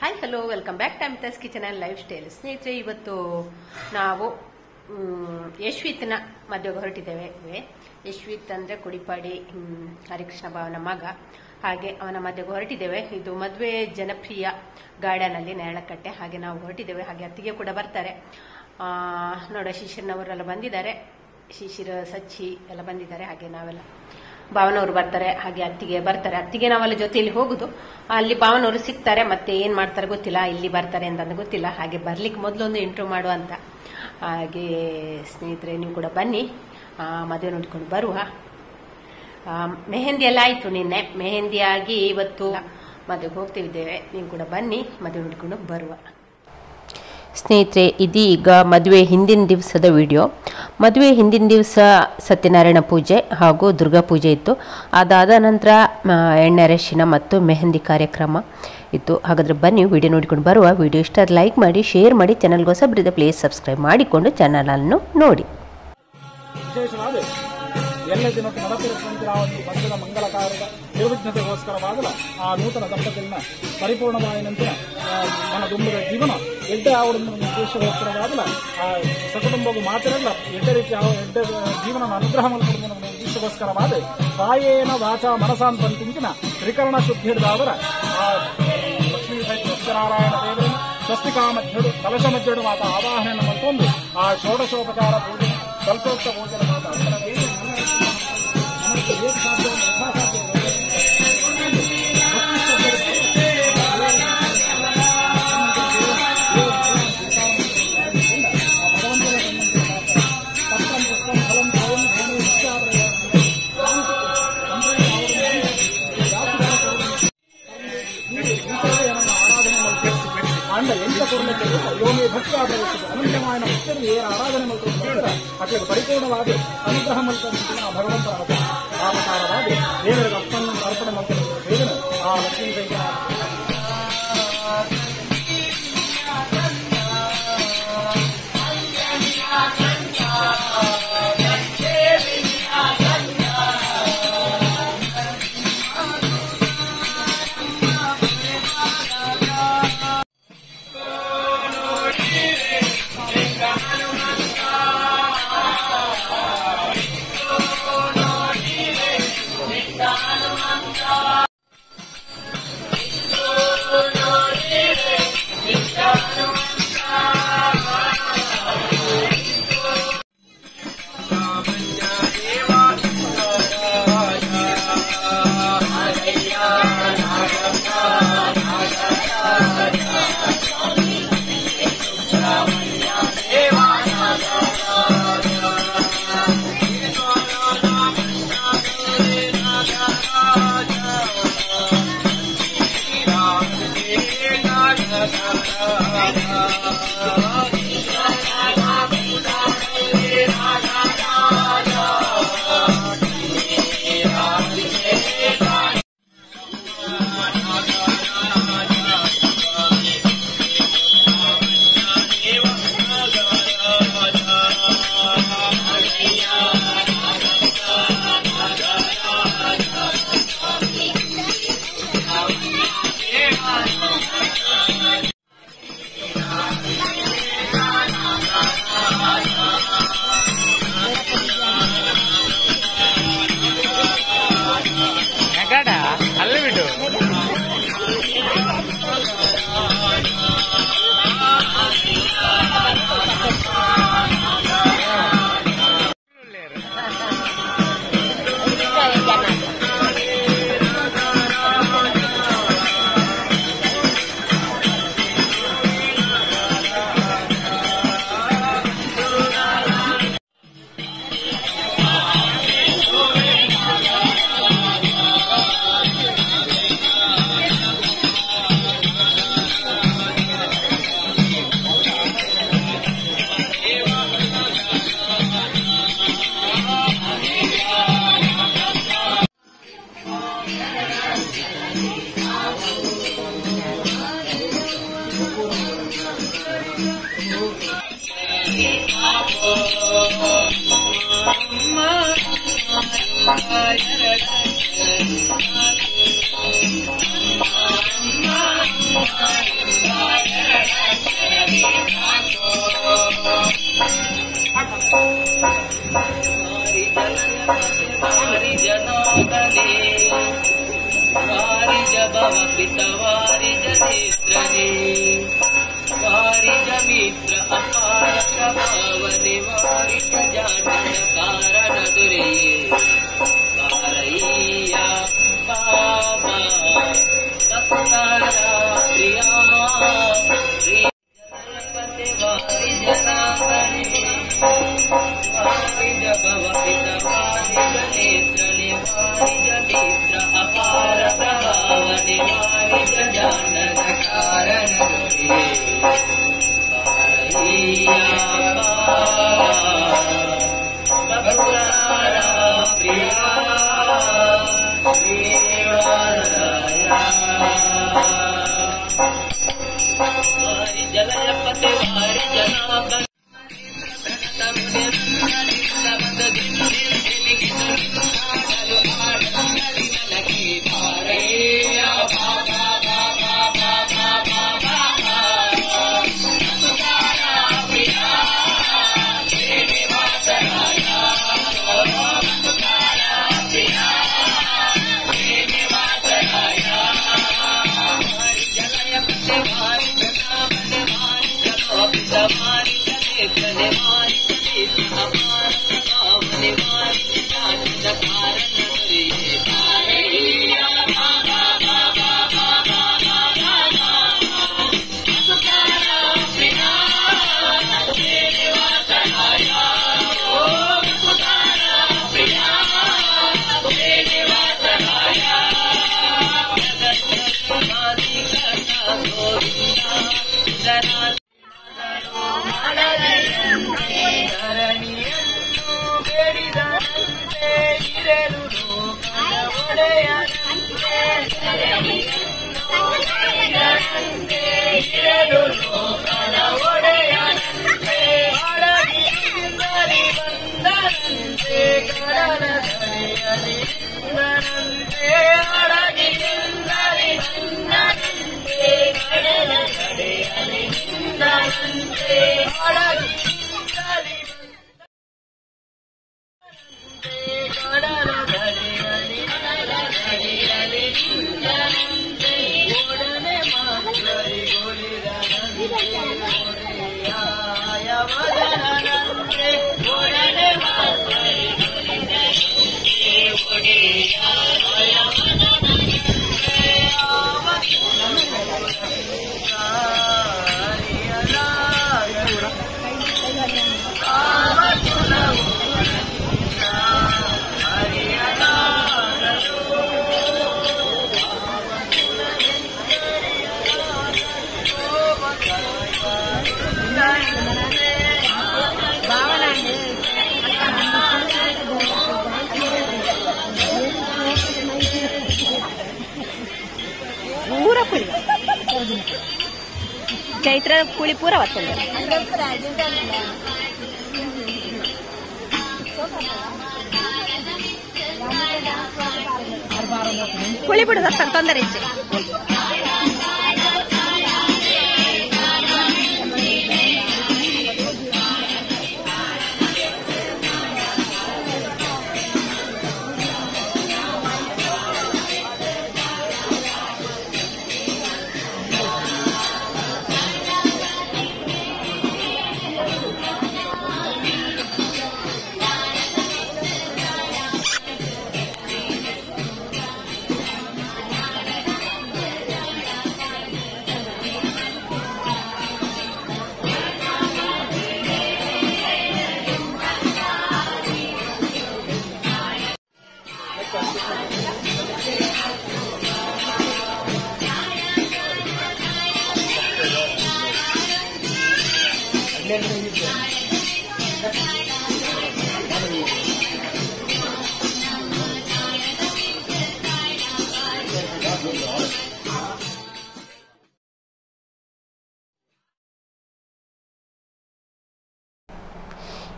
Hi hello welcome back time ತಸ್ kitchen and lifestyle ಸ್ನೇಹಿತರೆ ಇವತ್ತು ನಾವು ಮ್, ಯಶ್ವಿತ್ನ ಮದುವೆಗೆ ಹೊರಟಿದ್ದೇವೆ ಯಶ್ವಿತ್ ಅಂದ್ರೆ ಕುಡಿಪಾಡಿ ಮ್, ಹರಿಕೃಷ್ಣ ಭಾವನ ಮಗ ಹಾಗೆ ಅವನ ಮದುವೆಗೆ ಹೊರಟಿದ್ದೇವೆ ಇದು ಮದುವೆ ಜನಪ್ರಿಯ ಗಾರ್ಡನ್ ಅಲ್ಲಿ ನೇರಳಕಟ್ಟೆ ಹಾಗೆ ನಾವು ಹೊರಟಿದ್ದೇವೆ ಹಾಗೆ ಅತ್ತಿಗೆ ಕೂಡ ಬರ್ತಾರೆ ಆ, ನೋಡ ಶಿಶಿರ್ನವರೆಲ್ಲ ಬಂದಿದ್ದಾರೆ ಶಿಶಿರ ಸಚ್ಚಿ ಎಲ್ಲ ಬಂದಿದ್ದಾರೆ ಹಾಗೆ ನಾವೆಲ್ಲ ಭಾವನವರು ಬರ್ತಾರೆ ಹಾಗೆ ಅತ್ತಿಗೆ ಬರ್ತಾರೆ ಅತ್ತಿಗೆ ನಾವಲ್ಲಿ ಜೊತೆಯಲ್ಲಿ ಹೋಗುದು ಅಲ್ಲಿ ಭಾವನವರು ಸಿಗ್ತಾರೆ ಮತ್ತೆ ಏನ್ ಮಾಡ್ತಾರೆ ಗೊತ್ತಿಲ್ಲ ಇಲ್ಲಿ ಬರ್ತಾರೆ ಅಂತ ಗೊತ್ತಿಲ್ಲ ಹಾಗೆ ಬರ್ಲಿಕ್ಕೆ ಮೊದಲು ಒಂದು ಇಂಟ್ರೂ ಮಾಡುವ ಅಂತ ಹಾಗೆ ಸ್ನೇಹಿತರೆ ನೀವು ಕೂಡ ಬನ್ನಿ ಆ, ಮದುವೆ ನೋಡ್ಕೊಂಡು ಬರುವ ಆ, ಮೆಹಂದಿ ಎಲ್ಲ ಆಯ್ತು ನಿನ್ನೆ ಮೆಹಂದಿ ಆಗಿ ಇವತ್ತು ಮದುವೆಗೆ ಹೋಗ್ತಿದ್ದೇವೆ ನೀವು ಕೂಡ ಬನ್ನಿ ಮದುವೆ ನೋಡ್ಕೊಂಡು ಬರುವ ಸ್ನೇಹಿತರೆ ಇದೀಗ ಮದುವೆ ಹಿಂದಿನ ದಿವಸದ ವಿಡಿಯೋ ಮದುವೆ ಹಿಂದಿನ ದಿವಸ ಸತ್ಯನಾರಾಯಣ ಪೂಜೆ ಹಾಗೂ ದುರ್ಗಾ ಪೂಜೆ ಇತ್ತು ಅದಾದ ನಂತರ ಆ, ಎಣ್ಣೆ ಅರಶಿನ ಮತ್ತು ಮೆಹಂದಿ ಕಾರ್ಯಕ್ರಮ ಇತ್ತು ಹಾಗಾದರೆ ಬನ್ನಿ ವಿಡಿಯೋ ನೋಡಿಕೊಂಡು ಬರುವ ವಿಡಿಯೋ ಇಷ್ಟ ಲೈಕ್ ಮಾಡಿ ಶೇರ್ ಮಾಡಿ ಚಾನಲ್ಗೆ ಹೊಸಬ್ರಿದ್ದ ಪ್ಲೀಸ್ ಸಬ್ಸ್ಕ್ರೈಬ್ ಮಾಡಿಕೊಂಡು ಚಾನಲನ್ನು ನೋಡಿ ವಿಶೇಷವಾದ ಎಲ್ಲ ದಿನಕ್ಕೂ ನಡೆಸಿರುವಂತಹ ಒಂದು ಬಂಧದ ಮಂಗಲ ಕಾರ್ಯದ ನಿರ್ವಿಘ್ನತೆಗೋಸ್ಕರವಾಗಲ ಆ ನೂತನ ದಂಪತಿಗಳನ್ನ ಪರಿಪೂರ್ಣವಾದ ನಂತರ ಆ, ನನ್ನ ದುಂಬದ ಜೀವನ ಎಡ್ಡೆ ಆವಡನ ಉದ್ದೇಶಗೋಸ್ಕರವಾಗಲ ಆ ಸಕುಟುಂಬಗೂ ಮಾತ್ರಲ್ಲ ಎಡ್ಡೆ ರೀತಿಯ ಆ ಎಡ್ಡೆ ಜೀವನ ಅನುಗ್ರಹ ಮಾಡಿಕೊಡುವ ನಮ್ಮ ಉದ್ದೇಶಗೋಸ್ಕರವಾದ ಕಾಯೇನ ವಾಚ ಮನಸಾನ್ ಪಂತಿಂಚಿನ ತ್ರಿಕರಣ ಶುದ್ಧಿ ಹಿಡಿದವರ ಆ ಲಕ್ಷ್ಮೀ ಸತ್ಯನಾರಾಯಣ ದೇವರನ್ನು ಸ್ವಸ್ತಿಕಾ ಮಧ್ಯಡು ಕಲಶ ಮಧ್ಯಡು ಮಾತ ಆವಾಹನೆಯನ್ನು ಮತ್ತೊಂದು ಆ ಷೋಡಶೋಪಚಾರ ಪೂಜೆ ಕಲ್ಪೋಕ್ತ ಪೂಜೆ ಮಾತ ಅಂತರ ದೇವಿ ನಮಗೆ ಹೇಗೆ ಸಾಧ್ಯ ಯಥಾಸಾಧ್ಯ ಅಂಡ ಎಂತ ಕೊಡಲಿಕ್ಕೆ ಯೋಮಿ ಭಕ್ತಿ ಆಧರಿಸಿದೆ ಅನಂತಮಾಯ ಭಕ್ತರು ಏನ ಆರಾಧನೆ ಮಾಡ್ಕೊಂಡು ಅಟ್ಲಿಗೆ ಪರಿಪೂರ್ಣವಾದ ಅನುಗ್ರಹ ಮಾಡ್ಕೊಂಡು ಆ ಭಗವಂತನ ಅವತಾರ. ಆ ಅವತಾರವಾಗಿ ದೇವರಿಗೆ ಅಪ್ಪನ್ನು ಅರ್ಪಣೆ ಮಾಡ್ಕೊಂಡು ಬೇಗನೆ ಆ ಲಕ್ಷ್ಮೀ ದೇವಿಯ ಅಮ್ಮ पितवारिज नेत्रने वारिज मित्र अपार प्रभावने वारिज जानन कारण दुरिये कारय्या बाबा सत्तारा प्रिया प्रिय जनपति वारिज नागरी वारिज भव पितवारिज नेत्रने वारिज मित्र अपार प्रभावने वारिज जानन कारण दुरिये कारय्या बाबा भक्तारा प्रिया वारि जलपते वारि जनाभन ಪೂರ ಪುಳಿ ಚೈತ್ರ ಪುಳಿ ಪೂರ ಬರ್ತದೆ ಪುಳಿ ಬಿಡುದು ಅಷ್ಟೊಂದು ತೊಂದರೆ ಇচ্ছে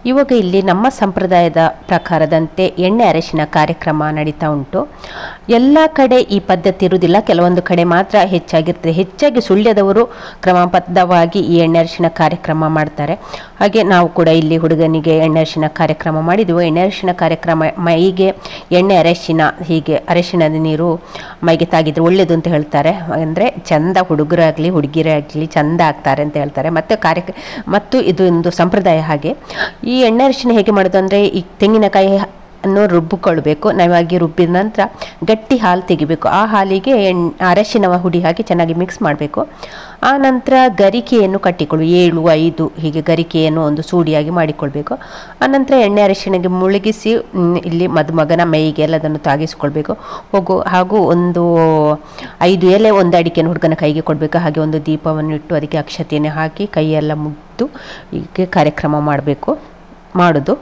ಇವಾಗ ಇಲ್ಲಿ ನಮ್ಮ ಸಂಪ್ರದಾಯದ ಪ್ರಕಾರದಂತೆ ಎಣ್ಣೆ ಅರಶಿನ ಕಾರ್ಯಕ್ರಮ ನಡೀತಾ ಉಂಟು ಎಲ್ಲ ಕಡೆ ಈ ಪದ್ಧತಿ ಇರುವುದಿಲ್ಲ ಕೆಲವೊಂದು ಕಡೆ ಮಾತ್ರ ಹೆಚ್ಚಾಗಿರ್ತದೆ ಹೆಚ್ಚಾಗಿ ಸುಳ್ಯದವರು ಕ್ರಮಬದ್ಧವಾಗಿ ಈ ಎಣ್ಣೆ ಅರಿಶಿನ ಕಾರ್ಯಕ್ರಮ ಮಾಡ್ತಾರೆ ಹಾಗೆ ನಾವು ಕೂಡ ಇಲ್ಲಿ ಹುಡುಗನಿಗೆ ಎಣ್ಣೆ ಅರಿಶಿನ ಕಾರ್ಯಕ್ರಮ ಮಾಡಿದ್ವು ಎಣ್ಣೆ ಅರಿಶಿನ ಕಾರ್ಯಕ್ರಮ ಮೈಗೆ ಎಣ್ಣೆ ಅರಶಿನ ಹೀಗೆ ಅರಶಿನದ ನೀರು ಮೈಗೆ ತಾಗಿದ್ರೆ ಒಳ್ಳೇದು ಅಂತ ಹೇಳ್ತಾರೆ ಅಂದರೆ ಚಂದ ಹುಡುಗರಾಗಲಿ ಹುಡುಗಿರೇ ಆಗಲಿ ಚಂದ ಆಗ್ತಾರೆ ಅಂತ ಹೇಳ್ತಾರೆ ಮತ್ತು ಕಾರ್ಯ ಮತ್ತು ಇದು ಒಂದು ಸಂಪ್ರದಾಯ ಹಾಗೆ ಈ ಎಣ್ಣೆ ಅರಿಶಿನ ಹೇಗೆ ಮಾಡೋದು ಅಂದರೆ ಈ ತೆಂಗಿನಕಾಯಿ ಅನ್ನು ರುಬ್ಬಿಕೊಳ್ಬೇಕು ನಾವಾಗಿ ರುಬ್ಬಿದ ನಂತರ ಗಟ್ಟಿ ಹಾಲು ತೆಗಿಬೇಕು ಆ ಹಾಲಿಗೆ ಎಣ್ ಅರಶಿನ ಹುಡಿ ಹಾಕಿ ಚೆನ್ನಾಗಿ ಮಿಕ್ಸ್ ಮಾಡಬೇಕು ಆ ನಂತರ ಗರಿಕೆಯನ್ನು ಕಟ್ಟಿಕೊಳ್ಳು ಏಳು ಐದು ಹೀಗೆ ಗರಿಕೆಯನ್ನು ಒಂದು ಸೂಡಿಯಾಗಿ ಮಾಡಿಕೊಳ್ಬೇಕು ಆನಂತರ ಎಣ್ಣೆ ಅರಿಶಿಣಗೆ ಮುಳುಗಿಸಿ ಮ್, ಇಲ್ಲಿ ಮದುಮಗನ ಮೈಗೆ ಎಲ್ಲದನ್ನು ತಾಗಿಸ್ಕೊಳ್ಬೇಕು ಹೋಗು ಹಾಗೂ ಒಂದು ಐದು ಎಲೆ ಒಂದು ಅಡಿಕೆಯನ್ನು ಹುಡುಗನ ಕೈಗೆ ಕೊಡಬೇಕು ಹಾಗೆ ಒಂದು ದೀಪವನ್ನು ಇಟ್ಟು ಅದಕ್ಕೆ ಅಕ್ಷತೆಯನ್ನು ಹಾಕಿ ಕೈಯೆಲ್ಲ ಮುದ್ದು ಹೀಗೆ ಕಾರ್ಯಕ್ರಮ ಮಾಡಬೇಕು ಮಾಡೋದು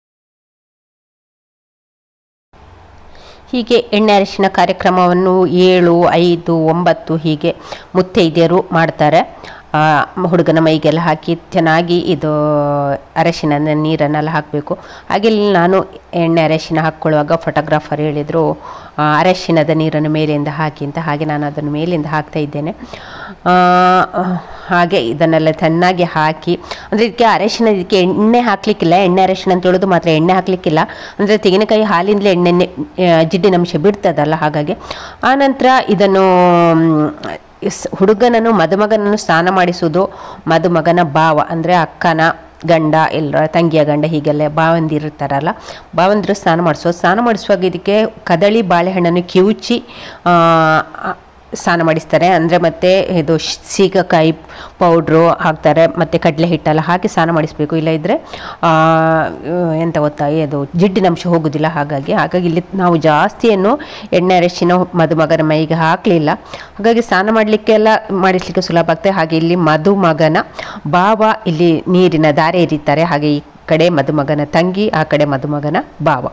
ಹೀಗೆ ಎಣ್ಣೆ ಅರಿಶಿನ ಕಾರ್ಯಕ್ರಮವನ್ನು ಏಳು ಐದು ಒಂಬತ್ತು ಹೀಗೆ ಮುತ್ತೈದೆಯರು ಮಾಡ್ತಾರೆ ಆ, ಹುಡುಗನ ಮೈಗೆಲ್ಲ ಹಾಕಿ ಚೆನ್ನಾಗಿ ಇದು ಅರಶಿನ ನೀರನ್ನೆಲ್ಲ ಹಾಕಬೇಕು ಹಾಗೆ ಇಲ್ಲಿ ನಾನು ಎಣ್ಣೆ ಅರಶಿನ ಹಾಕ್ಕೊಳ್ಳುವಾಗ ಫೋಟೋಗ್ರಾಫರ್ ಹೇಳಿದರು ಆ, ಅರಶಿನದ ನೀರನ್ನು ಮೇಲಿಂದ ಹಾಕಿ ಅಂತ ಹಾಗೆ ನಾನು ಅದನ್ನು ಮೇಲಿಂದ ಹಾಕ್ತಾ ಇದ್ದೇನೆ ಆ, ಹಾಗೆ ಇದನ್ನೆಲ್ಲ ಚೆನ್ನಾಗಿ ಹಾಕಿ ಅಂದರೆ ಇದಕ್ಕೆ ಅರಶಿನ ಇದಕ್ಕೆ ಎಣ್ಣೆ ಹಾಕಲಿಕ್ಕಿಲ್ಲ ಎಣ್ಣೆ ಅರಶಿನ ಅಂತ ಹೇಳೋದು ಮಾತ್ರ ಎಣ್ಣೆ ಹಾಕಲಿಕ್ಕಿಲ್ಲ ಅಂದರೆ ತೆಂಗಿನಕಾಯಿ ಹಾಲಿಂದಲೇ ಎಣ್ಣೆ ಜಿಡ್ಡಿನಂಶ ಬಿಡ್ತದಲ್ಲ ಹಾಗಾಗಿ ಆನಂತರ ಇದನ್ನು ಮ್, ಸ್- ಹುಡುಗನನ್ನು ಮದುಮಗನನ್ನು ಸ್ನಾನ ಮಾಡಿಸುವುದು ಮದುಮಗನ ಭಾವ ಅಂದರೆ ಅಕ್ಕನ ಗಂಡ ಎಲ್ಲ ತಂಗಿಯ ಗಂಡ ಹೀಗೆಲ್ಲ ಭಾವಂದಿರ್ತಾರಲ್ಲ ಭಾವಂದಿರು ಸ್ನಾನ ಮಾಡಿಸೋದು ಸ್ನಾನ ಮಾಡಿಸುವಾಗ ಇದಕ್ಕೆ ಕದಳಿ ಬಾಳೆಹಣ್ಣನ್ನು ಕಿವುಚಿ ಆ, ಆ, ಸ್ನಾನ ಮಾಡಿಸ್ತಾರೆ ಅಂದರೆ ಮತ್ತೆ ಇದು ಶ್- ಸೀಗಕಾಯಿ ಪೌಡ್ರು ಹಾಕ್ತಾರೆ ಮತ್ತು ಕಡಲೆ ಹಿಟ್ಟೆಲ್ಲ ಹಾಕಿ ಸ್ನಾನ ಮಾಡಿಸಬೇಕು ಇಲ್ಲ ಇದ್ದರೆ ಎಂತ ಗೊತ್ತಾ ಇದು ಜಿಡ್ಡಿನಂಶ ಹೋಗೋದಿಲ್ಲ ಹಾಗಾಗಿ ಹಾಗಾಗಿ ಇಲ್ಲಿ ನಾವು ಜಾಸ್ತಿಯನ್ನು ಎಣ್ಣೆ ಅರಶಿನ ಮದುಮಗನ ಮೈಗೆ ಹಾಕಲಿಲ್ಲ ಹಾಗಾಗಿ ಸ್ನಾನ ಮಾಡಲಿಕ್ಕೆಲ್ಲ ಮಾಡಿಸ್ಲಿಕ್ಕೆ ಸುಲಭ ಆಗ್ತದೆ ಹಾಗೆ ಇಲ್ಲಿ ಮದುಮಗನ ಭಾವ ಇಲ್ಲಿ ನೀರಿನ ದಾರೆ ಎರಿತಾರೆ ಹಾಗೆ ಈ ಕಡೆ ಮದುಮಗನ ತಂಗಿ ಆ ಕಡೆ ಮದುಮಗನ ಭಾವ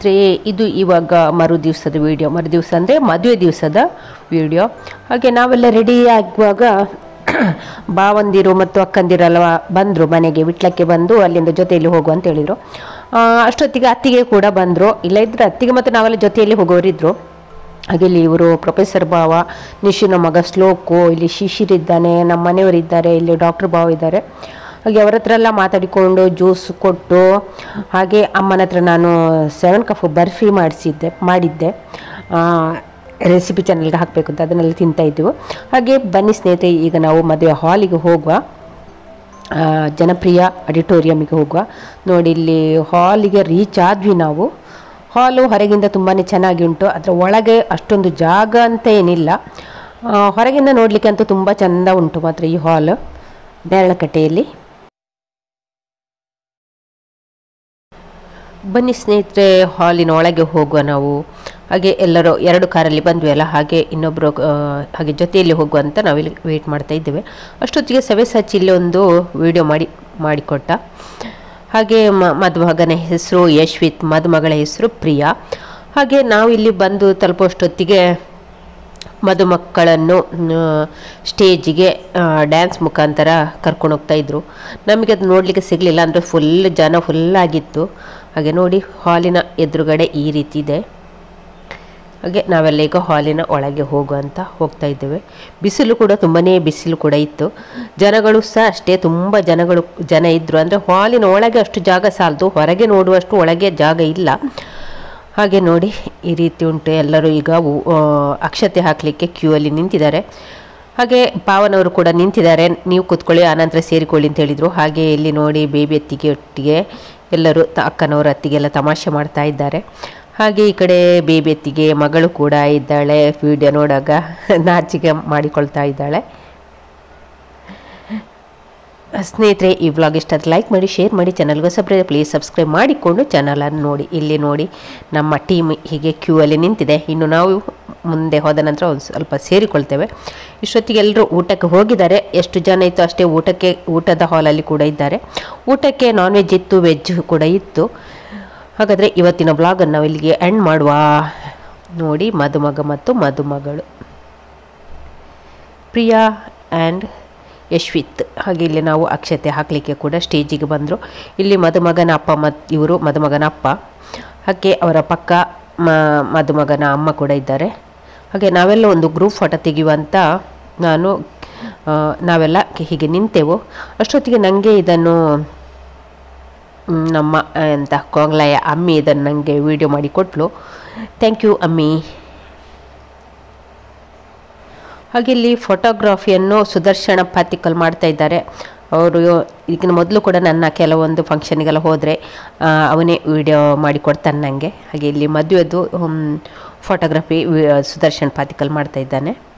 ಸ್ನೇಹಿತರೆ ಇದು ಇವಾಗ ಮರು ದಿವಸದ ವಿಡಿಯೋ ಮರು ದಿವಸ ಅಂದರೆ ಮದುವೆ ದಿವಸದ ವಿಡಿಯೋ ಹಾಗೆ ನಾವೆಲ್ಲ ರೆಡಿ ಆಗುವಾಗ ಬಾವಂದಿರು ಮತ್ತು ಅಕ್ಕಂದಿರೆಲ್ಲ ಬಂದರು ಮನೆಗೆ ವಿಟ್ಲಕ್ಕೆ ಬಂದು ಅಲ್ಲಿಂದ ಜೊತೆಯಲ್ಲಿ ಹೋಗು ಅಂತ ಹೇಳಿದರು ಆ, ಅಷ್ಟೊತ್ತಿಗೆ ಅತ್ತಿಗೆ ಕೂಡ ಬಂದರು ಇಲ್ಲ ಇದ್ರೆ ಅತ್ತಿಗೆ ಮತ್ತು ನಾವೆಲ್ಲ ಜೊತೆಯಲ್ಲಿ ಹೋಗೋರಿದ್ರು ಹಾಗೆ ಇಲ್ಲಿ ಇವರು ಪ್ರೊಫೆಸರ್ ಭಾವ ನಿಶಿನ ಮಗ ಶ್ಲೋಕು ಇಲ್ಲಿ ಶಿಶಿರ್ ಇದ್ದಾನೆ ನಮ್ಮ ಮನೆಯವರಿದ್ದಾರೆ ಇಲ್ಲಿ ಡಾಕ್ಟರ್ ಭಾವ ಇದ್ದಾರೆ ಹಾಗೆ ಅವರ ಹತ್ರ ಎಲ್ಲ ಮಾತಾಡಿಕೊಂಡು ಜ್ಯೂಸ್ ಕೊಟ್ಟು ಹಾಗೆ ಅಮ್ಮನ ಹತ್ರ ನಾನು ಸೆವೆನ್ ಕಫ್ ಬರ್ಫಿ ಮಾಡಿಸಿದ್ದೆ ಮಾಡಿದ್ದೆ ರೆಸಿಪಿ ಚಾನಲ್ಗೆ ಹಾಕಬೇಕು ಅಂತ ಅದನ್ನೆಲ್ಲ ತಿಂತಾ ಇದ್ದೆವು ಹಾಗೆ ಬನ್ನಿ ಸ್ನೇಹಿತರೆ ಈಗ ನಾವು ಮದುವೆ ಹಾಲಿಗೆ ಹೋಗುವ ಆ, ಜನಪ್ರಿಯ ಅಡಿಟೋರಿಯಮಿಗೆ ಹೋಗುವ ನೋಡಿ ಇಲ್ಲಿ ಹಾಲಿಗೆ ರೀಚ್ ಆದ್ವಿ ನಾವು ಹಾಲು ಹೊರಗಿಂದ ತುಂಬಾ ಚೆನ್ನಾಗಿ ಉಂಟು ಅದರ ಒಳಗೆ ಅಷ್ಟೊಂದು ಜಾಗ ಅಂತ ಏನಿಲ್ಲ ಆ, ಹೊರಗಿಂದ ನೋಡಲಿಕ್ಕೆ ಅಂತೂ ತುಂಬ ಚೆಂದ ಉಂಟು ಮಾತ್ರ ಈ ಹಾಲ್ ನೇರಳಕಟ್ಟೆಯಲ್ಲಿ ಬನ್ನಿ ಸ್ನೇಹಿತರೆ ಹಾಲಿನ ಒಳಗೆ ಹೋಗುವ ನಾವು ಹಾಗೆ ಎಲ್ಲರೂ ಎರಡು ಕಾರಲ್ಲಿ ಬಂದ್ವಿ ಅಲ್ಲ ಹಾಗೆ ಇನ್ನೊಬ್ಬರು ಹಾಗೆ ಜೊತೆಯಲ್ಲಿ ಹೋಗುವ ಅಂತ ನಾವಿಲ್ಲಿ ವೆಯ್ಟ್ ಮಾಡ್ತಾ ಇದ್ದೇವೆ ಅಷ್ಟೊತ್ತಿಗೆ ಸವೆಸಾಚಿ ಇಲ್ಲಿ ಒಂದು ವಿಡಿಯೋ ಮಾಡಿ ಮಾಡಿಕೊಟ್ಟ ಹಾಗೆ ಮ ಮದುಮಗನ ಹೆಸರು ಯಶ್ವಿತ್ ಮದುಮಗಳ ಹೆಸರು ಪ್ರಿಯಾ ಹಾಗೆ ನಾವು ಇಲ್ಲಿ ಬಂದು ತಲುಪುವಷ್ಟೊತ್ತಿಗೆ ಮದುಮಕ್ಕಳನ್ನು ಸ್ಟೇಜಿಗೆ ಡ್ಯಾನ್ಸ್ ಮುಖಾಂತರ ಕರ್ಕೊಂಡು ಹೋಗ್ತಾ ಇದ್ರು ನಮಗೆ ಅದು ನೋಡಲಿಕ್ಕೆ ಸಿಗಲಿಲ್ಲ ಅಂದರೆ ಫುಲ್ ಜನ ಫುಲ್ ಆಗಿತ್ತು ಹಾಗೆ ನೋಡಿ ಹಾಲಿನ ಎದುರುಗಡೆ ಈ ರೀತಿ ಇದೆ ಹಾಗೆ ನಾವೆಲ್ಲ ಈಗ ಹಾಲಿನ ಒಳಗೆ ಹೋಗುವಂತ ಹೋಗ್ತಾ ಇದ್ದೇವೆ ಬಿಸಿಲು ಕೂಡ ತುಂಬಾ ಬಿಸಿಲು ಕೂಡ ಇತ್ತು ಜನಗಳು ಸಹ ಅಷ್ಟೇ ತುಂಬ ಜನಗಳು ಜನ ಇದ್ದರು ಅಂದರೆ ಹಾಲಿನ ಒಳಗೆ ಅಷ್ಟು ಜಾಗ ಸಾಲದು ಹೊರಗೆ ನೋಡುವಷ್ಟು ಒಳಗೆ ಜಾಗ ಇಲ್ಲ ಹಾಗೆ ನೋಡಿ ಈ ರೀತಿ ಉಂಟು ಎಲ್ಲರೂ ಈಗ ಉ- ಆ, ಅಕ್ಷತೆ ಹಾಕಲಿಕ್ಕೆ ಕ್ಯೂ ಅಲ್ಲಿ ನಿಂತಿದ್ದಾರೆ ಹಾಗೆ ಪಾವನವರು ಕೂಡ ನಿಂತಿದ್ದಾರೆ ನೀವು ಕೂತ್ಕೊಳ್ಳಿ ಆನಂತರ ಸೇರಿಕೊಳ್ಳಿ ಅಂತ ಹೇಳಿದರು ಹಾಗೆ ಇಲ್ಲಿ ನೋಡಿ ಬೇಬಿ ಅತ್ತಿಗೆ ಒಟ್ಟಿಗೆ ಎಲ್ಲರೂ ತ ಅಕ್ಕನವರು ಅತ್ತಿಗೆಲ್ಲ ತಮಾಷೆ ಮಾಡ್ತಾ ಇದ್ದಾರೆ ಹಾಗೆ ಈ ಕಡೆ ಬೇಬಿ ಅತ್ತಿಗೆ ಮಗಳು ಕೂಡ ಇದ್ದಾಳೆ ವಿಡಿಯೋ ನೋಡುವಾಗ ನಾಚಿಕೆ ಮಾಡಿಕೊಳ್ತಾ ಇದ್ದಾಳೆ ಸ್ನೇಹಿತರೆ ಈ ವ್ಲಾಗ್ ಇಷ್ಟ ಲೈಕ್ ಮಾಡಿ ಶೇರ್ ಮಾಡಿ ಚಾನಲ್ಗೆ ಸಬ್ರೆ ಪ್ಲೀಸ್ ಸಬ್ಸ್ಕ್ರೈಬ್ ಮಾಡಿಕೊಂಡು ಚಾನಲನ್ನು ನೋಡಿ ಇಲ್ಲಿ ನೋಡಿ ನಮ್ಮ ಟೀಮ್ ಹೀಗೆ ಕ್ಯೂ ಅಲ್ಲಿ ನಿಂತಿದೆ ಇನ್ನು ನಾವು ಮುಂದೆ ಹೋದ ನಂತರ ಒಂದು ಸ್ವಲ್ಪ ಸೇರಿಕೊಳ್ತೇವೆ ಇಷ್ಟೊತ್ತಿಗೆ ಎಲ್ಲರೂ ಊಟಕ್ಕೆ ಹೋಗಿದ್ದಾರೆ ಎಷ್ಟು ಜನ ಇತ್ತು ಅಷ್ಟೇ ಊಟಕ್ಕೆ ಊಟದ ಹಾಲಲ್ಲಿ ಕೂಡ ಇದ್ದಾರೆ ಊಟಕ್ಕೆ ನಾನ್ ವೆಜ್ ಇತ್ತು ವೆಜ್ ಕೂಡ ಇತ್ತು ಹಾಗಾದರೆ ಇವತ್ತಿನ ಬ್ಲಾಗನ್ನು ನಾವು ಇಲ್ಲಿಗೆ ಎಂಡ್ ಮಾಡುವ ನೋಡಿ ಮದುಮಗ ಮತ್ತು ಮದುಮಗಳು ಪ್ರಿಯಾ ಆ್ಯಂಡ್ ಯಶ್ವಿತ್ ಹಾಗೆ ಇಲ್ಲಿ ನಾವು ಅಕ್ಷತೆ ಹಾಕಲಿಕ್ಕೆ ಕೂಡ ಸ್ಟೇಜಿಗೆ ಬಂದರು ಇಲ್ಲಿ ಮದುಮಗನ ಅಪ್ಪ ಮತ್ತು ಇವರು ಮದುಮಗನ ಅಪ್ಪ ಹಾಗೆ ಅವರ ಪಕ್ಕ ಮ ಮದುಮಗನ ಅಮ್ಮ ಕೂಡ ಇದ್ದಾರೆ ಹಾಗೆ ನಾವೆಲ್ಲ ಒಂದು ಗ್ರೂಪ್ ಫೋಟೋ ತೆಗೆಯುವಂತ ನಾನು ಆ, ನಾವೆಲ್ಲ ಹೀಗೆ ನಿಂತೆವು ಅಷ್ಟೊತ್ತಿಗೆ ನನಗೆ ಇದನ್ನು ಮ್, ನಮ್ಮ ಎಂತ ಕೋಂಗ್ಲಾಯ ಅಮ್ಮಿ ಇದನ್ನು ನನಗೆ ವಿಡಿಯೋ ಮಾಡಿ ಕೊಟ್ಟಳು ಥ್ಯಾಂಕ್ ಯು ಅಮ್ಮಿ ಹಾಗೆ ಇಲ್ಲಿ ಫೋಟೋಗ್ರಫಿಯನ್ನು ಸುದರ್ಶನ ಪಾತಿಕಲ್ ಮಾಡ್ತಾ ಇದ್ದಾರೆ ಅವರು ಈಗಿನ ಮೊದಲು ಕೂಡ ನನ್ನ ಕೆಲವೊಂದು ಫಂಕ್ಷನ್ಗೆಲ್ಲ ಹೋದರೆ ಅವನೇ ವಿಡಿಯೋ ಮಾಡಿ ಕೊಡ್ತಾನೆ ನನಗೆ ಹಾಗೆ ಇಲ್ಲಿ ಮದುವೆದು ಫೋಟೋಗ್ರಫಿ ಸುದರ್ಶನ್ ಪಾತಿಕಲ್ ಮಾಡ್ತಾ ಇದ್ದಾನೆ